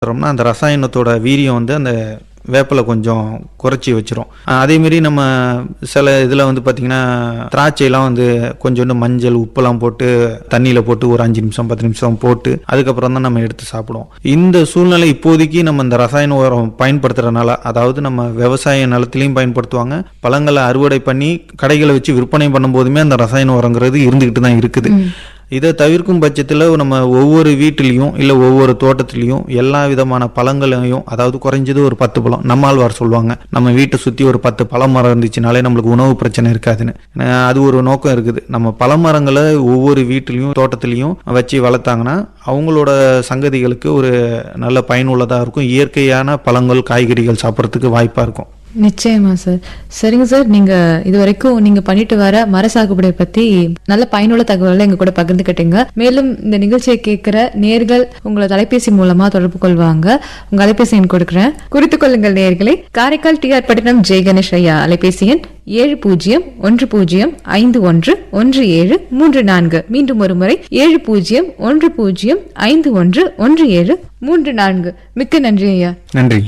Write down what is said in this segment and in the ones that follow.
பயன்படுத்துகிறோம்னா அந்த ரசாயனத்தோட வீரியம் வந்து அந்த வேப்பிலை கொஞ்சம் குறைச்சி வச்சிரும் அஹ் அதே மாதிரி நம்ம சில இதில் வந்து பார்த்திங்கன்னா திராட்சையெல்லாம் வந்து கொஞ்சோண்டு மஞ்சள் உப்பெல்லாம் போட்டு தண்ணியில் போட்டு ஒரு அஞ்சு நிமிஷம் பத்து நிமிஷம் போட்டு அதுக்கப்புறம் தான் நம்ம எடுத்து சாப்பிடுவோம் இந்த சூழ்நிலை இப்போதைக்கு நம்ம இந்த ரசாயன உரம் பயன்படுத்துறதுனால அதாவது நம்ம விவசாய நிலத்திலையும் பயன்படுத்துவாங்க பழங்களை அறுவடை பண்ணி கடைகளை வச்சு விற்பனை பண்ணும்போதுமே அந்த ரசாயன உரங்கிறது இருந்துக்கிட்டு தான் இருக்குது இதை தவிர்க்கும் பட்சத்தில் நம்ம ஒவ்வொரு வீட்டிலையும் இல்லை ஒவ்வொரு தோட்டத்திலையும் எல்லா விதமான பழங்களையும் அதாவது குறைஞ்சது ஒரு பத்து பழம் நம்மாழ்வார் சொல்லுவாங்க நம்ம வீட்டை சுற்றி ஒரு பத்து பழமரம் இருந்துச்சுனாலே நம்மளுக்கு உணவு பிரச்சனை இருக்காதுன்னு அஹ் அது ஒரு நோக்கம் இருக்குது நம்ம பழமரங்களை ஒவ்வொரு வீட்டிலையும் தோட்டத்திலையும் வச்சு வளர்த்தாங்கன்னா அவங்களோட சங்கதிகளுக்கு ஒரு நல்ல பயனுள்ளதாக இருக்கும் இயற்கையான பழங்கள் காய்கறிகள் சாப்பிட்றதுக்கு வாய்ப்பாக இருக்கும் நிச்சயமா சார் சரிங்க சார் நீங்க இது வரைக்கும் நீங்க பண்ணிட்டு வர மர சாகுபடியை பத்தி நல்ல பயனுள்ள தகவலை எங்க கூட பகிர்ந்துக்கிட்டீங்க மேலும் இந்த நிகழ்ச்சியை கேட்கிற நேர்கள் உங்களை தொலைபேசி மூலமா தொடர்பு கொள்வாங்க உங்க அலைபேசி எண் கொடுக்குறேன் குறித்துக் கொள்ளுங்கள் நேர்களே காரைக்கால் டிஆர் பட்டினம் ஜெய் கணேஷ் ஐயா அலைபேசி எண் ஏழு பூஜ்ஜியம் ஒன்று பூஜ்ஜியம் ஐந்து ஒன்று ஒன்று ஏழு மூன்று நான்கு மீண்டும் ஒரு முறை ஏழு பூஜ்ஜியம் ஒன்று பூஜ்ஜியம் ஐந்து ஒன்று ஒன்று ஏழு மூன்று நான்கு மிக்க நன்றி ஐயா நன்றி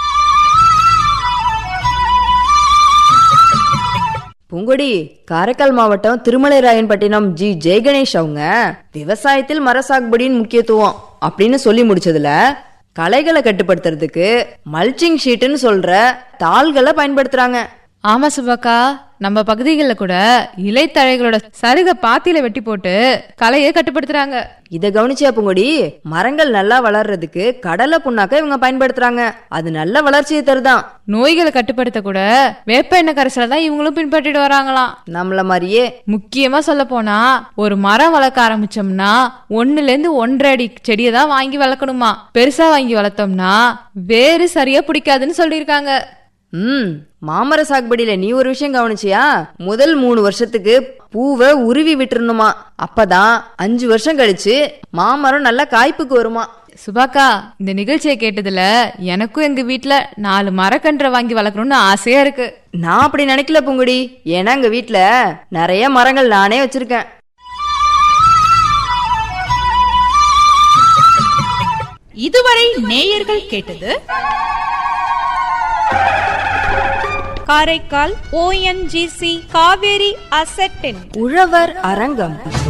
பூங்கொடி காரைக்கால் மாவட்டம் திருமலைராயன்பட்டினம் ஜி ஜெயகணேஷ் அவங்க விவசாயத்தில் மர சாகுபடியின் முக்கியத்துவம் அப்படின்னு சொல்லி முடிச்சதுல களைகளை கட்டுப்படுத்துறதுக்கு மல்ச்சிங் ஷீட்டுன்னு சொல்ற தாள்களை பயன்படுத்துறாங்க ஆமா சுபாக்கா நம்ம பகுதிகளில் கூட இலைத்தழைகளோட சருக பாத்தியில வெட்டி போட்டு களையை கட்டுப்படுத்துறாங்க இத கவனிச்சியா பூங்கொடி மரங்கள் நல்லா வளர்றதுக்கு கடலை புண்ணாக்க இவங்க பயன்படுத்துறாங்க அது நல்ல வளர்ச்சியை தருதான் நோய்களை கட்டுப்படுத்த கூட வேப்ப எண்ணெய் கரைசலை தான் இவங்களும் பின்பற்றிட்டு வராங்களாம் நம்மள மாதிரியே முக்கியமா சொல்ல போனா ஒரு மரம் வளர்க்க ஆரம்பிச்சோம்னா ஒண்ணுல இருந்து ஒன்றரை அடி செடியை தான் வாங்கி வளர்க்கணுமா பெருசா வாங்கி வளர்த்தோம்னா வேறு சரியா பிடிக்காதுன்னு சொல்லியிருக்காங்க ம் மாமர சாகுபடியில நீ ஒரு விஷயம் கவனிச்சியா முதல் மூணு வருஷத்துக்கு பூவை உருவி விட்டுறணுமா அப்பதான் அஞ்சு வருஷம் கழிச்சு மாமரம் நல்லா காய்ப்புக்கு வருமா சுபாக்கா இந்த நிகழ்ச்சியை கேட்டதுல எனக்கும் எங்க வீட்ல நாலு மரக்கன்றை வாங்கி வளர்க்கணும்னு ஆசையா இருக்கு நான் அப்படி நினைக்கல பூங்குடி ஏன்னா எங்க வீட்ல நிறைய மரங்கள் நானே வச்சிருக்கேன் இதுவரை நேயர்கள் கேட்டது காரைக்கால் ஓஎன்ஜிசி காவேரி அசெட்டின் உழவர் அரங்கம்